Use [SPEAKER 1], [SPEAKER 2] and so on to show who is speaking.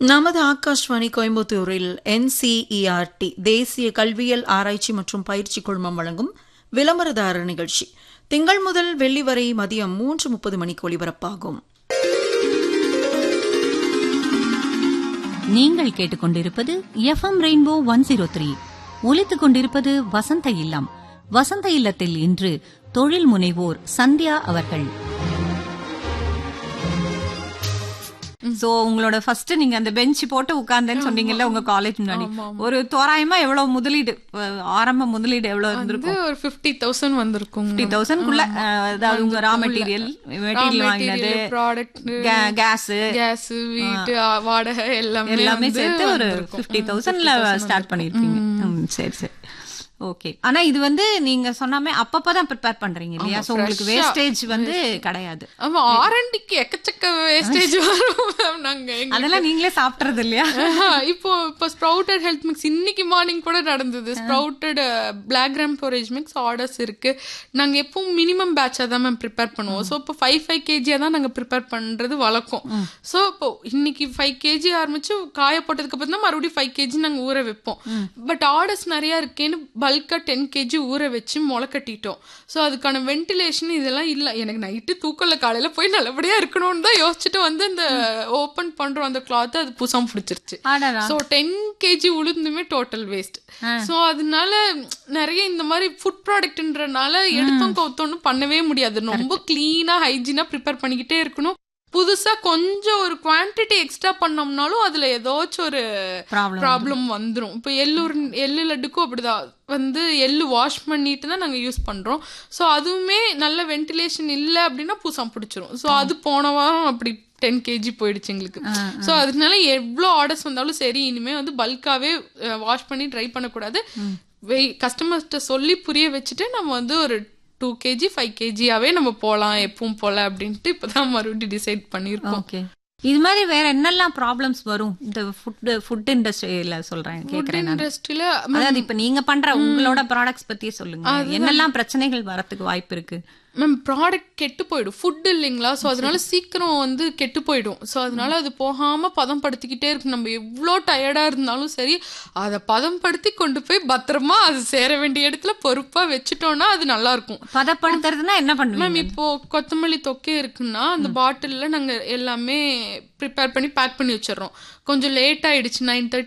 [SPEAKER 1] நமது ஆகாஷ்வாணி கோயம்புத்தூரில் என்சிஇஆர்டி தேசிய கல்வியல் ஆராய்ச்சி மற்றும் பயிற்சி குழுமம் வழங்கும் விளம்பரதாரர் நிகழ்ச்சி திங்கள் முதல் வெள்ளி வரை மதியம் மூன்று முப்பது மணிக்கு ஒலிபரப்பாகும்
[SPEAKER 2] நீங்கள் கேட்டுக்கொண்டிருப்பது FM rainbow one zero three ஒலித்துக் கொண்டிருப்பது வசந்த இல்லம் வசந்த இல்லத்தில் இன்று தொழில் முனைவோர் சந்தியா அவர்கள் சோ உங்களோட ஃபர்ஸ்ட் நீங்க அந்த பெஞ்ச் போட்டு உட்கார்ந்தேன்னு சொன்னீங்கல்ல உங்க காலேஜ் முன்னாடி ஒரு தோராயமா எவ்வளவு முதலீடு அஹ், ஆரம்ப முதலீடு எவ்வளவு இருந்திருக்கும்
[SPEAKER 3] வந்து ஒரு ஃபிஃப்டி தௌசண்ட் வந்திருக்கும்
[SPEAKER 2] ஃபிஃப்டி தௌசண்ட்குள்ள அதாவது உங்க ரா மெட்டீரியல் மெட்டீரியல் வாங்கினது
[SPEAKER 3] ப்ராடக்ட்
[SPEAKER 2] கேஸ்
[SPEAKER 3] கேஸ் வீட்டு ஆ, வாடகை எல்லாமே
[SPEAKER 2] எல்லாமே
[SPEAKER 3] வந்து
[SPEAKER 2] சேர்த்து ஒரு
[SPEAKER 3] வந்திருக்கும்.
[SPEAKER 2] ஃபிஃப்டி தௌசண்ட்ல ஸ்டார்ட் பண்ணிருக்கீங்க ம், சரி சரி ஓகே ஆனா இது வந்து நீங்க சொன்னாமே அப்பப்பதான் ப்ரிப்பேர் பண்றீங்க இல்லையா சோ உங்களுக்கு வேஸ்டேஜ் வந்து கிடையாது
[SPEAKER 3] ஆமா ஆர்என்டிக்கு எக்கச்சக்க வேஸ்டேஜ் வரும் ma'am நாங்க எங்க-
[SPEAKER 2] அதெல்லாம் நீங்களே சாப்பிடுறது இல்லையா
[SPEAKER 3] ஆஹா, இப்போ இப்போ ஸ்ப்ரவுட்டட் ஹெல்த் மிக்ஸ் இன்னைக்கு மார்னிங் கூட நடந்தது sprouted black gram porridge mix orders இருக்கு நாங்க எப்பவும் மினிமம் பேட்சா தான் மேம் ப்ரிப்பேர் பண்ணுவோம் ஸோ இப்போ ஃபைவ் ஃபைவ் கேஜியா தான் நாங்க ப்ரிப்பேர் பண்றது வழக்கம் ஸோ இப்போ இன்னைக்கு ஃபைவ் கேஜி ஆரம்பிச்சு காய போட்டதுக்கு அப்புறம் தான் மறுபடியும் ஃபைவ் கேஜி நாங்க ஊற வைப்போம் பட் ஆர்டர்ஸ் நிறைய இருக்கேன்னு பல்கா டென் கேஜி ஊற வச்சு முளை கட்டிட்டோம் ஸோ அதுக்கான வென்டிலேஷன் இதெல்லாம் இல்லை எனக்கு நைட்டு தூக்கல காலையில போய் நல்லபடியா இருக்கணும்னு தான் யோசிச்சுட்டு வந்து அந்த ஓப்பன் பண்றோம் அந்த கிளாத் அது புசம் பிடிச்சிருச்சு
[SPEAKER 2] ஆடாடா
[SPEAKER 3] ஸோ டென் கேஜி உளுந்துமே டோட்டல் வேஸ்ட் ஸோ அதனால நிறைய இந்த மாதிரி ஃபுட் ப்ராடக்ட்ன்றனால எடுத்தோம் கவுத்தோன்னு பண்ணவே முடியாது ரொம்ப க்ளீனா ஹைஜீனா ப்ரிப்பேர் பண்ணிக்கிட்டே இருக்கணும் புதுசா கொஞ்சம் ஒரு குவான்டிட்டி எக்ஸ்ட்ரா பண்ணோம்னாலும் அதுல ஏதாச்சும் ஒரு
[SPEAKER 2] ப்ராப்ளம்
[SPEAKER 3] ப்ராப்ளம் வந்துரும் இப்போ எள்ளு உருண்- எள்ளு லட்டுக்கும் அப்படிதான் வந்து எள்ளு வாஷ் பண்ணிட்டு தான் நாங்க யூஸ் பண்றோம் ஸோ அதுவுமே நல்ல வென்டிலேஷன் இல்லை அப்படின்னா பூசம் பிடிச்சிரும் ஸோ அது போன வாரம் அப்படி டென் கேஜி போயிடுச்சு எங்களுக்கு ஸோ அதனால எவ்வளோ ஆர்டர்ஸ் வந்தாலும் சரி இனிமே வந்து பல்காவே வாஷ் பண்ணி ட்ரை பண்ணக்கூடாது வெய் கஸ்டமர்கிட்ட சொல்லி புரிய வச்சுட்டு நம்ம வந்து ஒரு டூ கேஜி ஃபைவ் கேஜியாவே நம்ம போகலாம் எப்பவும் போல அப்படின்ட்டு இப்பதான் மறுபடியும் டிசைட் பண்ணியிருக்கோம்
[SPEAKER 2] ஓகே இது மாதிரி வேற என்னெல்லாம் ப்ராப்ளம்ஸ் வரும் இந்த ஃபுட் ஃபுட் இண்டஸ்ட்ரியில சொல்றேன் கேக்குறேன் நான்
[SPEAKER 3] இண்டஸ்ட்ரியில
[SPEAKER 2] அதாவது இப்ப நீங்க பண்ற உங்களோட ப்ராடக்ட்ஸ் பத்தி சொல்லுங்க என்னெல்லாம் பிரச்சனைகள் வரதுக்கு வாய்ப்பு இருக்கு
[SPEAKER 3] மேம் ப்ராடக்ட் கெட்டு போயிடும் ஃபுட் இல்லைங்களா ஸோ அதனால சீக்கிரம் வந்து கெட்டு போயிடும் ஸோ அதனால அது போகாம பதம் படுத்திக்கிட்டே இருக்கு நம்ம எவ்வளோ டயர்டாக இருந்தாலும் சரி அதை பதம் படுத்தி கொண்டு போய் பத்திரமா அது சேர வேண்டிய இடத்துல பொறுப்பாக வச்சுட்டோம்னா அது நல்லா இருக்கும்
[SPEAKER 2] பதப்படுத்துறதுன்னா என்ன
[SPEAKER 3] மேம்
[SPEAKER 2] பண்ணுவீங்க
[SPEAKER 3] இப்போ கொத்தமல்லி தொக்கே இருக்குன்னா அந்த பாட்டிலில் நாங்கள் எல்லாமே ப்ரிப்பேர் பண்ணி பேக் பண்ணி வச்சிடுறோம் கொஞ்சம் லேட் ஆயிடுச்சு நைன் தேர்ட்டி